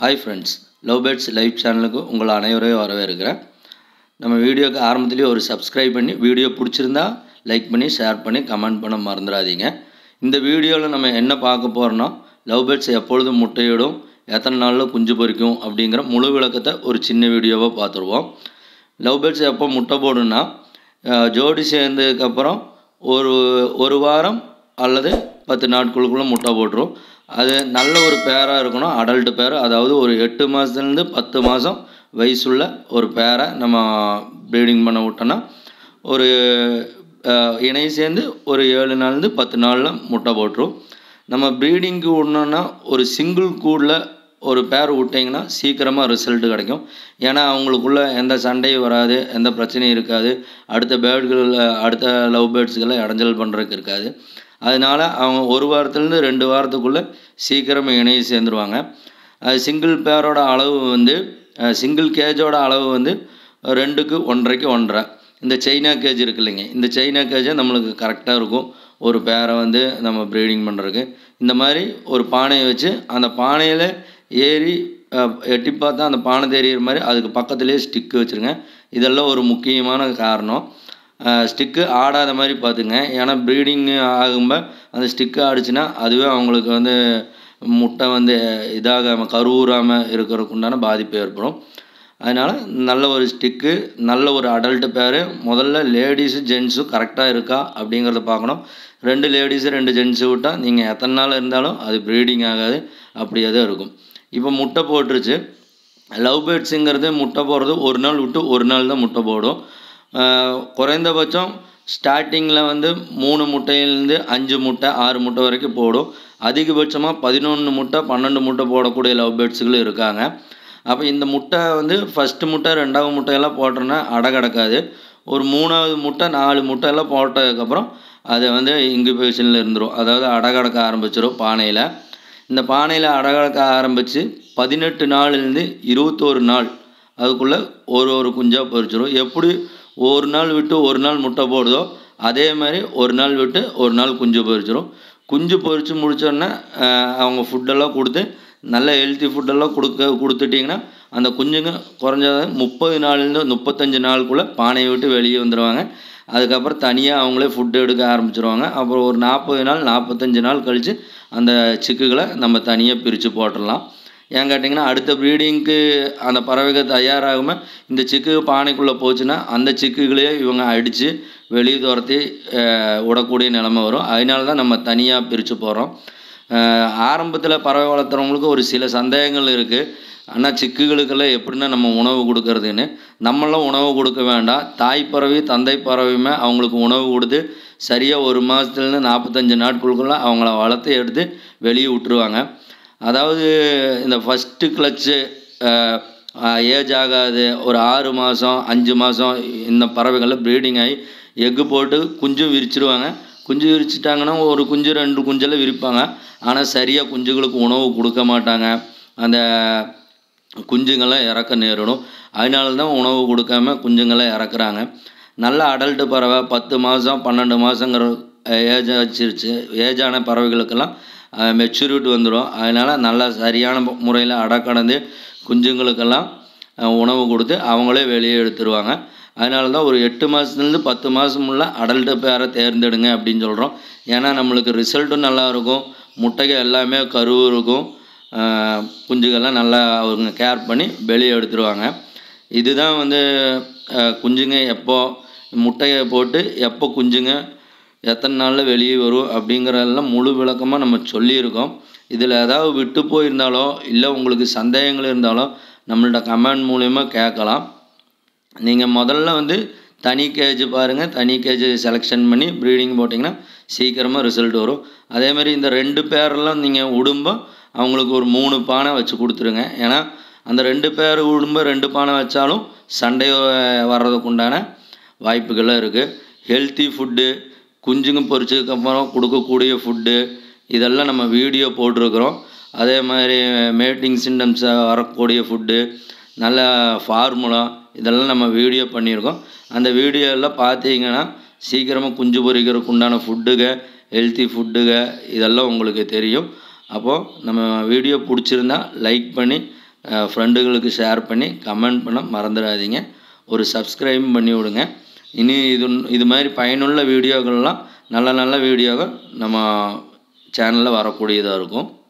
hi friends love birds live சேனலுக்கு உங்களை அனைவரையும் வரவேற்கிறேன் நம்ம வீடியோக்கு ஆரம்பத்துலேயே ஒரு சப்ஸ்கிரைப் பண்ணி வீடியோ பிடிச்சிருந்தா லைக் பண்ணி ஷேர் பண்ணி கமெண்ட் பண்ண மறந்துடாதீங்க இந்த வீடியோவில் நம்ம என்ன பார்க்க போகிறோன்னா லவ் பேர்ட்ஸ் எப்பொழுதும் முட்டையிடும் எத்தனை நாளில் குஞ்சு பொரிக்கும் அப்படிங்கிற முழு விளக்கத்தை ஒரு சின்ன வீடியோவாக பார்த்துருவோம் லவ் பேர்ட்ஸ் எப்போ முட்டை போடுன்னா அஹ், ஜோடி சேர்ந்ததுக்கப்புறம் ஒரு ஒரு வாரம் அல்லது பத்து நாட்களுக்குள்ளே முட்டை போட்டுரும் அது நல்ல ஒரு பேராக இருக்கணும் அடல்ட் பேர் அதாவது ஒரு எட்டு மாதத்துலேருந்து பத்து மாதம் வயசுள்ள ஒரு பேரை நம்ம ப்ரீடிங் பண்ண விட்டோன்னா ஒரு அஹ், இணை சேர்ந்து ஒரு ஏழு நாள்லேருந்து பத்து நாளில் முட்டை போட்டுரும் நம்ம ப்ரீடிங்க்கு விடணுன்னா ஒரு சிங்கிள் கூடில் ஒரு பேர் விட்டிங்கன்னா சீக்கிரமாக ரிசல்ட் கிடைக்கும் ஏன்னா அவங்களுக்குள்ள எந்த சண்டையும் வராது எந்த பிரச்சனையும் இருக்காது அடுத்த பேர்டுகளில் அடுத்த லவ் பேர்ட்ஸுகளை இடைஞ்சல் பண்ணுறதுக்கு இருக்காது அதனால் அவங்க ஒரு வாரத்துலேருந்து ரெண்டு வாரத்துக்குள்ளே சீக்கிரமாக இணைய சேர்ந்துருவாங்க அது சிங்கிள் பேரோட அளவு வந்து சிங்கிள் கேஜோட அளவு வந்து ரெண்டுக்கு ஒன்றரைக்கு ஒன்றரை இந்த சைனா கேஜ் இருக்கு இல்லைங்க இந்த சைனா கேஜை நம்மளுக்கு கரெக்டாக இருக்கும் ஒரு பேரை வந்து நம்ம ப்ரீடிங் பண்ணுறதுக்கு இந்த மாதிரி ஒரு பானையை வச்சு அந்த பானையில் ஏறி அஹ், எட்டி பார்த்தா அந்த பானை தெரியிற மாதிரி அதுக்கு பக்கத்துலேயே ஸ்டிக்கு வச்சுருங்க இதெல்லாம் ஒரு முக்கியமான காரணம் ஸ்டிக்கு ஆடாத மாதிரி பார்த்துங்க ஏன்னா ப்ரீடிங் ஆகும்போது அந்த ஸ்டிக்கு ஆடிச்சுன்னா அதுவே அவங்களுக்கு வந்து முட்டை வந்து இதாகாமல் கருவுறாமல் இருக்கிறதுக்கு உண்டான பாதிப்பு ஏற்படும் அதனால் நல்ல ஒரு ஸ்டிக்கு நல்ல ஒரு அடல்ட் பேர் முதல்ல லேடிஸு ஜென்ஸும் கரெக்டாக இருக்கா அப்படிங்கிறத பார்க்கணும் ரெண்டு லேடிஸு ரெண்டு ஜென்ஸு விட்டால் நீங்கள் எத்தனை நாள் இருந்தாலும் அது ப்ரீடிங் ஆகாது அப்படியே தான் இருக்கும் இப்போ முட்டை போட்டுருச்சு லவ் பேர்ட்ஸுங்கிறது முட்டை போடுறது ஒரு நாள் விட்டு ஒரு நாள் தான் முட்டை போடும் ஆஹ் குறைந்தபட்சம் ஸ்டார்டிங்கில் வந்து மூணு முட்டையிலேருந்து அஞ்சு முட்டை ஆறு முட்டை வரைக்கும் போடும் அதிகபட்சமாக பதினொன்று முட்டை பன்னெண்டு முட்டை போடக்கூடிய லவ் பேர்ட்ஸுகளும் இருக்காங்க அப்போ இந்த முட்டை வந்து ஃபஸ்ட்டு முட்டை ரெண்டாவது முட்டையெல்லாம் போட்டோன்னா அடை கிடக்காது ஒரு மூணாவது முட்டை நாலு முட்டையெல்லாம் போட்டதுக்கப்புறம் அது வந்து இன்குபேஷனில் இருந்துரும் அதாவது அடை கிடக்க ஆரம்பிச்சிடும் பானையில் இந்த பானையில் அடை கிடக்க ஆரம்பித்து பதினெட்டு நாள்லேருந்து இருபத்தோரு நாள் அதுக்குள்ளே ஒரு ஒரு குஞ்சாக பொரிச்சிடும் எப்படி ஒரு நாள் விட்டு ஒரு நாள் முட்டை போடுதோ அதே மாதிரி ஒரு நாள் விட்டு ஒரு நாள் குஞ்சு பொரிச்சிடும் குஞ்சு பொரித்து முடிச்சோடனே அவங்க ஃபுட்டெல்லாம் கொடுத்து நல்ல ஹெல்த்தி ஃபுட்டெல்லாம் கொடுக்க கொடுத்துட்டிங்கன்னா அந்த குஞ்சுங்க குறைஞ்சது முப்பது நாள்லேருந்து முப்பத்தஞ்சு நாளுக்குள்ளே பானையை விட்டு வெளியே வந்துடுவாங்க அதுக்கப்புறம் தனியாக அவங்களே ஃபுட்டு எடுக்க ஆரம்பிச்சிருவாங்க அப்புறம் ஒரு நாற்பது நாள் நாற்பத்தஞ்சு நாள் கழித்து அந்த சிக்குகளை நம்ம தனியாக பிரித்து போட்டுடலாம் ஏன் கேட்டிங்கன்னா அடுத்த ப்ரீடிங்க்கு அந்த பறவைகள் தயாராகாமல் இந்த சிக்கு பானைக்குள்ளே போச்சுன்னா அந்த சிக்குகளையே இவங்க அடித்து வெளியே துரத்தி அஹ், விடக்கூடிய நிலமை வரும் அதனால தான் நம்ம தனியாக பிரித்து போகிறோம் ஆரம்பத்தில் பறவை வளர்த்துறவங்களுக்கு ஒரு சில சந்தேகங்கள் இருக்குது ஆனால் சிக்குகளுக்கெல்லாம் எப்படின்னா நம்ம உணவு கொடுக்கறதுன்னு நம்மளாம் உணவு கொடுக்க வேண்டாம் தாய் பறவை தந்தை பறவையுமே அவங்களுக்கு உணவு கொடுத்து சரியாக ஒரு மாதத்துலேருந்து நாற்பத்தஞ்சு நாட்களுக்குள்ள அவங்கள வளர்த்து எடுத்து வெளியே விட்டுருவாங்க அதாவது இந்த ஃபஸ்ட்டு கிளச்சு ஏஜ் ஆகாது ஒரு ஆறு மாதம் அஞ்சு மாதம் இந்த பறவைகளில் ப்ரீடிங் ஆகி எக்கு போட்டு குஞ்சும் விரிச்சிருவாங்க குஞ்சு விரிச்சிட்டாங்கன்னா ஒரு குஞ்சு ரெண்டு குஞ்செல்லாம் விரிப்பாங்க ஆனால் சரியாக குஞ்சுகளுக்கு உணவு கொடுக்க மாட்டாங்க அந்த குஞ்சுங்கள்லாம் இறக்க நேரிடும் அதனால தான் உணவு கொடுக்காம குஞ்சுங்களை இறக்குறாங்க நல்ல அடல்ட்டு பறவை பத்து மாதம் பன்னெண்டு மாதங்கிற ஏஜ் வச்சிருச்சு ஏஜான பறவைகளுக்கெல்லாம் மெச்சூரிட்டி வந்துடும் அதனால் நல்லா சரியான முறையில் அடக்கடந்து குஞ்சுங்களுக்கெல்லாம் அஹ், உணவு கொடுத்து அவங்களே வெளியே எடுத்துருவாங்க அதனால தான் ஒரு எட்டு மாதத்துலேருந்து பத்து மாதம் உள்ள அடல்ட்டு பேரை தேர்ந்தெடுங்க அப்படின்னு சொல்கிறோம் ஏன்னா நம்மளுக்கு ரிசல்ட்டும் நல்லா இருக்கும் முட்டைகள் எல்லாமே கருவு இருக்கும் அஹ், குஞ்சுகள்லாம் நல்லா அவங்க கேர் பண்ணி வெளியே எடுத்துருவாங்க இதுதான் வந்து அஹ், குஞ்சுங்க எப்போ முட்டையை போட்டு எப்போ குஞ்சுங்க எத்தனை நாளில் வெளியே வரும் அப்படிங்கிறதெல்லாம் முழு விளக்கமாக நம்ம சொல்லியிருக்கோம் இதில் ஏதாவது விட்டு போயிருந்தாலோ இல்லை உங்களுக்கு சந்தேகங்கள் இருந்தாலோ நம்மள்ட்ட கமெண்ட் மூலயமா கேட்கலாம் நீங்கள் முதல்ல வந்து தனி கேஜ் பாருங்கள் தனி கேஜ் செலெக்ஷன் பண்ணி ப்ரீடிங் போட்டிங்கன்னா சீக்கிரமாக ரிசல்ட் வரும் அதே மாதிரி இந்த ரெண்டு பேரெல்லாம் நீங்கள் விடும்போ அவங்களுக்கு ஒரு மூணு பானை வச்சு கொடுத்துருங்க ஏன்னா அந்த ரெண்டு பேர் விடும்போ ரெண்டு பானை வச்சாலும் சண்டை வ- வர்றதுக்கு உண்டான வாய்ப்புகள்லாம் இருக்குது ஹெல்த்தி ஃபுட்டு குஞ்சுங்க பொரிச்சதுக்கப்புறம் கொடுக்கக்கூடிய ஃபுட்டு இதெல்லாம் நம்ம வீடியோ போட்டிருக்கிறோம் அதே மாதிரி மேட்டிங் சிம்டம்ஸ் வரக்கூடிய ஃபுட்டு நல்ல ஃபார்முலா இதெல்லாம் நம்ம வீடியோ பண்ணியிருக்கோம் அந்த வீடியோலாம் பார்த்தீங்கன்னா சீக்கிரமாக குஞ்சு பொரிக்கிறதுக்கு உண்டான ஃபுட்டுக ஹெல்த்தி ஃபுட்டுக இதெல்லாம் உங்களுக்கு தெரியும் அப்போது நம்ம வீடியோ பிடிச்சிருந்தா லைக் பண்ணி ஃப்ரெண்டுகளுக்கு ஷேர் பண்ணி கமெண்ட் பண்ண மறந்துடாதீங்க ஒரு சப்ஸ்கிரைப் பண்ணி விடுங்க இனி இது இது மாதிரி பயனுள்ள வீடியோக்கள்லாம் நல்ல நல்ல வீடியோக்கள் நம்ம சேனலில் வரக்கூடியதாக இருக்கும்